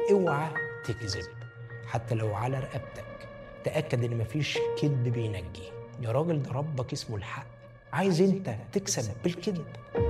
اوعى تكذب حتى لو على رقبتك تأكد إن مفيش كذب بينجي يا راجل ده ربك اسمه الحق عايز انت تكسب بالكذب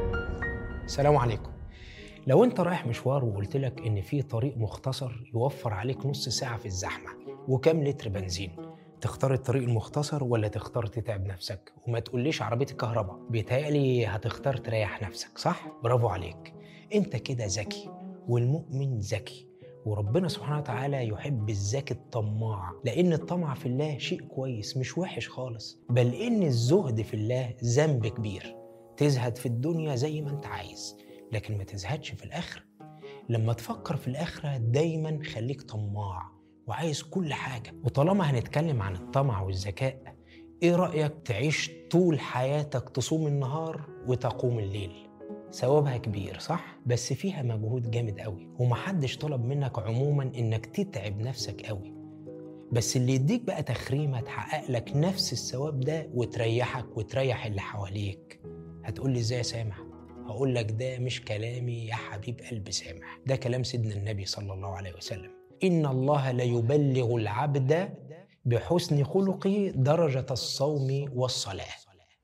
السلام عليكم لو انت رايح مشوار وقلت لك ان في طريق مختصر يوفر عليك نص ساعة في الزحمة وكام لتر بنزين تختار الطريق المختصر ولا تختار تتعب نفسك وما تقوليش عربية الكهرباء بيتهيألي هتختار تريح نفسك صح؟ برافو عليك انت كده ذكي والمؤمن ذكي وربنا سبحانه وتعالى يحب الذكي الطماع لأن الطمع في الله شيء كويس مش وحش خالص بل إن الزهد في الله ذنب كبير تزهد في الدنيا زي ما انت عايز لكن ما تزهدش في الآخرة لما تفكر في الآخرة دايما خليك طماع وعايز كل حاجة وطالما هنتكلم عن الطمع والذكاء ايه رأيك تعيش طول حياتك تصوم النهار وتقوم الليل ثوابها كبير صح؟ بس فيها مجهود جامد قوي ومحدش طلب منك عموما انك تتعب نفسك قوي بس اللي يديك بقى تخريمه تحقق لك نفس الثواب ده وتريحك وتريح اللي حواليك هتقول لي ازاي يا سامح هقول لك ده مش كلامي يا حبيب قلب سامح ده كلام سيدنا النبي صلى الله عليه وسلم ان الله ليبلغ العبد بحسن خلقه درجه الصوم والصلاه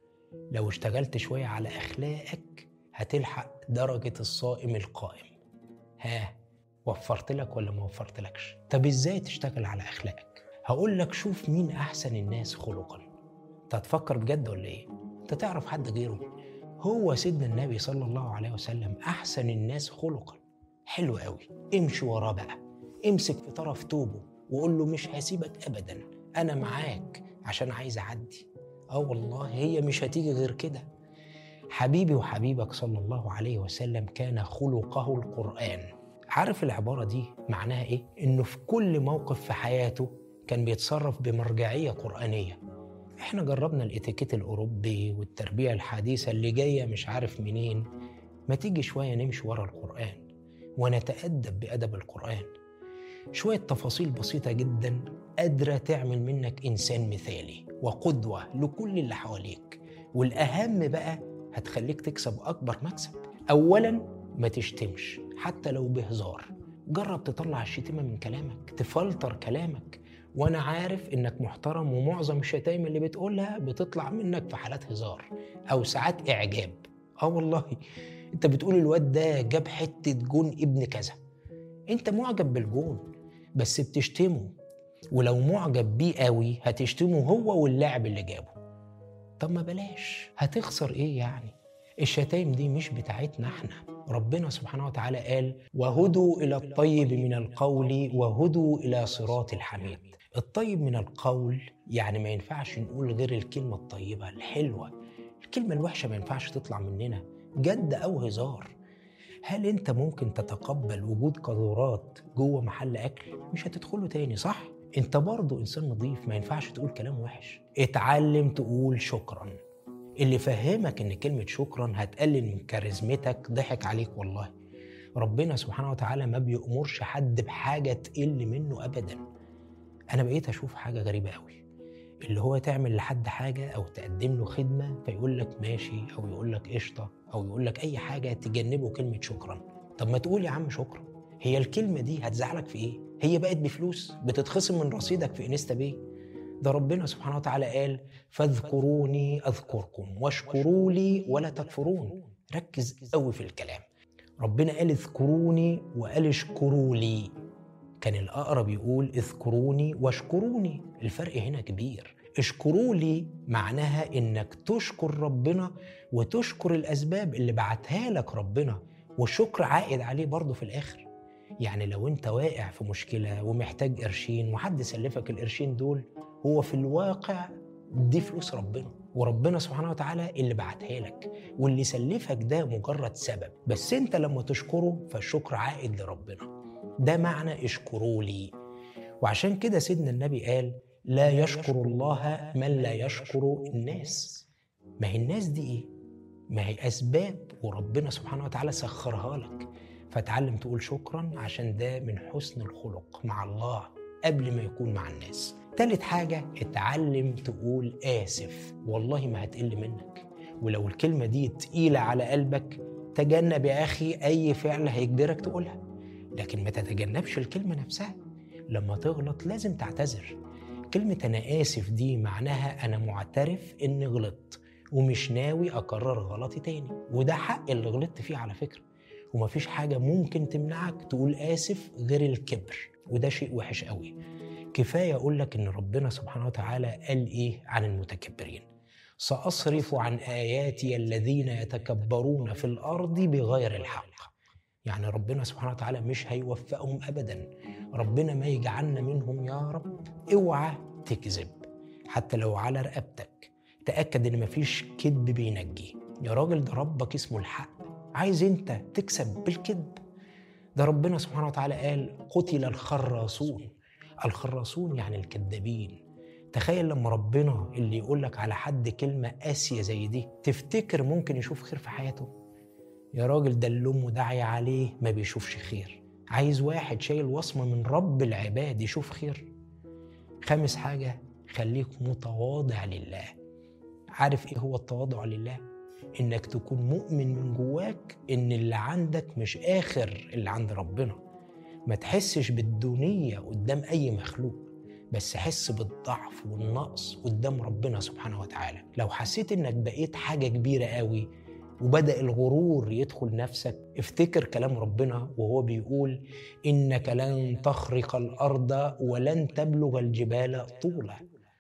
لو اشتغلت شويه على اخلاقك هتلحق درجة الصائم القائم ها وفرت لك ولا ما وفرت لكش طب ازاي تشتغل على اخلاقك هقول لك شوف مين احسن الناس خلقا انت هتفكر بجد ولا ايه انت تعرف حد غيره هو سيدنا النبي صلى الله عليه وسلم احسن الناس خلقا حلو قوي امشي وراه بقى امسك في طرف توبه وقول له مش هسيبك ابدا انا معاك عشان عايز اعدي اه والله هي مش هتيجي غير كده حبيبي وحبيبك صلى الله عليه وسلم كان خلقه القرآن عارف العبارة دي معناها إيه؟ إنه في كل موقف في حياته كان بيتصرف بمرجعية قرآنية إحنا جربنا الإتيكيت الأوروبي والتربية الحديثة اللي جاية مش عارف منين ما تيجي شوية نمشي ورا القرآن ونتأدب بأدب القرآن شوية تفاصيل بسيطة جدا قادرة تعمل منك إنسان مثالي وقدوة لكل اللي حواليك والأهم بقى هتخليك تكسب أكبر مكسب أولا ما تشتمش حتى لو بهزار جرب تطلع الشتيمة من كلامك تفلتر كلامك وانا عارف انك محترم ومعظم الشتايم اللي بتقولها بتطلع منك في حالات هزار او ساعات اعجاب اه والله انت بتقول الواد ده جاب حته جون ابن كذا انت معجب بالجون بس بتشتمه ولو معجب بيه قوي هتشتمه هو واللاعب اللي جابه طب ما بلاش هتخسر ايه يعني الشتايم دي مش بتاعتنا احنا ربنا سبحانه وتعالى قال وهدوا الى الطيب من القول وهدوا الى صراط الحميد الطيب من القول يعني ما ينفعش نقول غير الكلمه الطيبه الحلوه الكلمه الوحشه ما ينفعش تطلع مننا جد او هزار هل انت ممكن تتقبل وجود قاذورات جوه محل اكل مش هتدخله تاني صح انت برضه انسان نظيف ما ينفعش تقول كلام وحش اتعلم تقول شكرا اللي فهمك ان كلمة شكرا هتقلل من كاريزمتك ضحك عليك والله ربنا سبحانه وتعالى ما بيأمرش حد بحاجة تقل منه أبدا أنا بقيت أشوف حاجة غريبة قوي اللي هو تعمل لحد حاجة أو تقدم له خدمة فيقول لك ماشي أو يقول لك قشطة أو يقول لك أي حاجة تجنبه كلمة شكرا طب ما تقول يا عم شكرا هي الكلمة دي هتزعلك في إيه؟ هي بقت بفلوس بتتخصم من رصيدك في انستا باي ده ربنا سبحانه وتعالى قال فاذكروني اذكركم واشكروا لي ولا تكفرون ركز قوي في الكلام ربنا قال اذكروني وقال اشكروا لي كان الاقرب يقول اذكروني واشكروني الفرق هنا كبير اشكروا لي معناها انك تشكر ربنا وتشكر الاسباب اللي بعتها لك ربنا والشكر عائد عليه برضه في الاخر يعني لو انت واقع في مشكلة ومحتاج قرشين وحد سلفك القرشين دول هو في الواقع دي فلوس ربنا وربنا سبحانه وتعالى اللي بعتها لك واللي سلفك ده مجرد سبب بس انت لما تشكره فالشكر عائد لربنا ده معنى اشكروا لي وعشان كده سيدنا النبي قال لا يشكر الله من لا يشكر الناس ما هي الناس دي ايه ما هي اسباب وربنا سبحانه وتعالى سخرها لك فتعلم تقول شكرا عشان ده من حسن الخلق مع الله قبل ما يكون مع الناس تالت حاجة اتعلم تقول آسف والله ما هتقل منك ولو الكلمة دي تقيلة على قلبك تجنب يا أخي أي فعل هيجبرك تقولها لكن ما تتجنبش الكلمة نفسها لما تغلط لازم تعتذر كلمة أنا آسف دي معناها أنا معترف إني غلطت ومش ناوي أكرر غلطي تاني وده حق اللي غلطت فيه على فكرة ومفيش حاجة ممكن تمنعك تقول آسف غير الكبر وده شيء وحش قوي كفاية أقول لك إن ربنا سبحانه وتعالى قال إيه عن المتكبرين سأصرف عن آياتي الذين يتكبرون في الأرض بغير الحق يعني ربنا سبحانه وتعالى مش هيوفقهم أبدا ربنا ما يجعلنا منهم يا رب اوعى تكذب حتى لو على رقبتك تأكد إن مفيش كذب بينجي يا راجل ده ربك اسمه الحق عايز انت تكسب بالكذب ده ربنا سبحانه وتعالى قال قتل الخراصون الخراصون يعني الكذابين تخيل لما ربنا اللي يقول لك على حد كلمة قاسية زي دي تفتكر ممكن يشوف خير في حياته يا راجل ده اللي امه داعية عليه ما بيشوفش خير عايز واحد شايل وصمة من رب العباد يشوف خير خامس حاجة خليك متواضع لله عارف ايه هو التواضع لله انك تكون مؤمن من جواك ان اللي عندك مش اخر اللي عند ربنا ما تحسش بالدونية قدام اي مخلوق بس حس بالضعف والنقص قدام ربنا سبحانه وتعالى لو حسيت انك بقيت حاجة كبيرة قوي وبدأ الغرور يدخل نفسك افتكر كلام ربنا وهو بيقول إنك لن تخرق الأرض ولن تبلغ الجبال طولا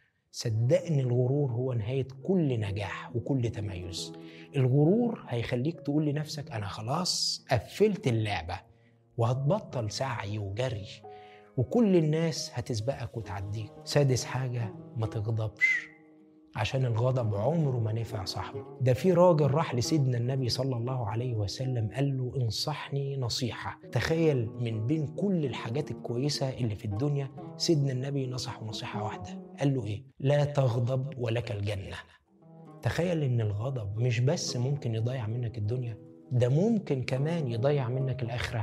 صدقني الغرور هو نهاية كل نجاح وكل تميز الغرور هيخليك تقول لنفسك أنا خلاص قفلت اللعبة وهتبطل سعي وجري وكل الناس هتسبقك وتعديك سادس حاجة ما تغضبش عشان الغضب عمره ما نفع صاحبه ده في راجل راح لسيدنا النبي صلى الله عليه وسلم قال له انصحني نصيحة تخيل من بين كل الحاجات الكويسة اللي في الدنيا سيدنا النبي نصحه نصيحة واحدة قال له ايه لا تغضب ولك الجنة تخيل ان الغضب مش بس ممكن يضيع منك الدنيا ده ممكن كمان يضيع منك الآخرة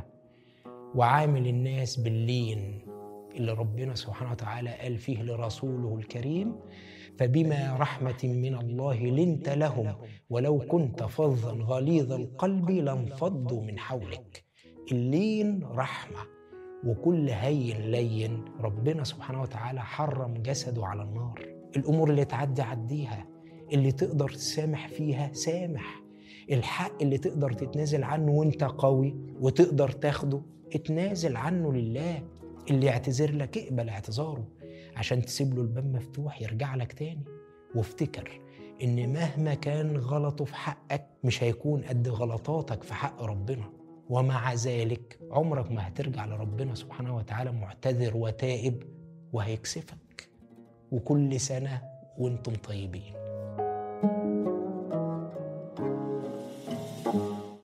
وعامل الناس باللين اللي ربنا سبحانه وتعالى قال فيه لرسوله الكريم فبما رحمة من الله لنت لهم ولو كنت فظا غليظ القلب لانفضوا من حولك اللين رحمة وكل هين لين ربنا سبحانه وتعالى حرم جسده على النار الأمور اللي تعدي عديها اللي تقدر تسامح فيها سامح الحق اللي تقدر تتنازل عنه وانت قوي وتقدر تاخده اتنازل عنه لله اللي يعتذر لك اقبل اعتذاره عشان تسيب له الباب مفتوح يرجع لك تاني وافتكر ان مهما كان غلطه في حقك مش هيكون قد غلطاتك في حق ربنا ومع ذلك عمرك ما هترجع لربنا سبحانه وتعالى معتذر وتائب وهيكسفك وكل سنه وانتم طيبين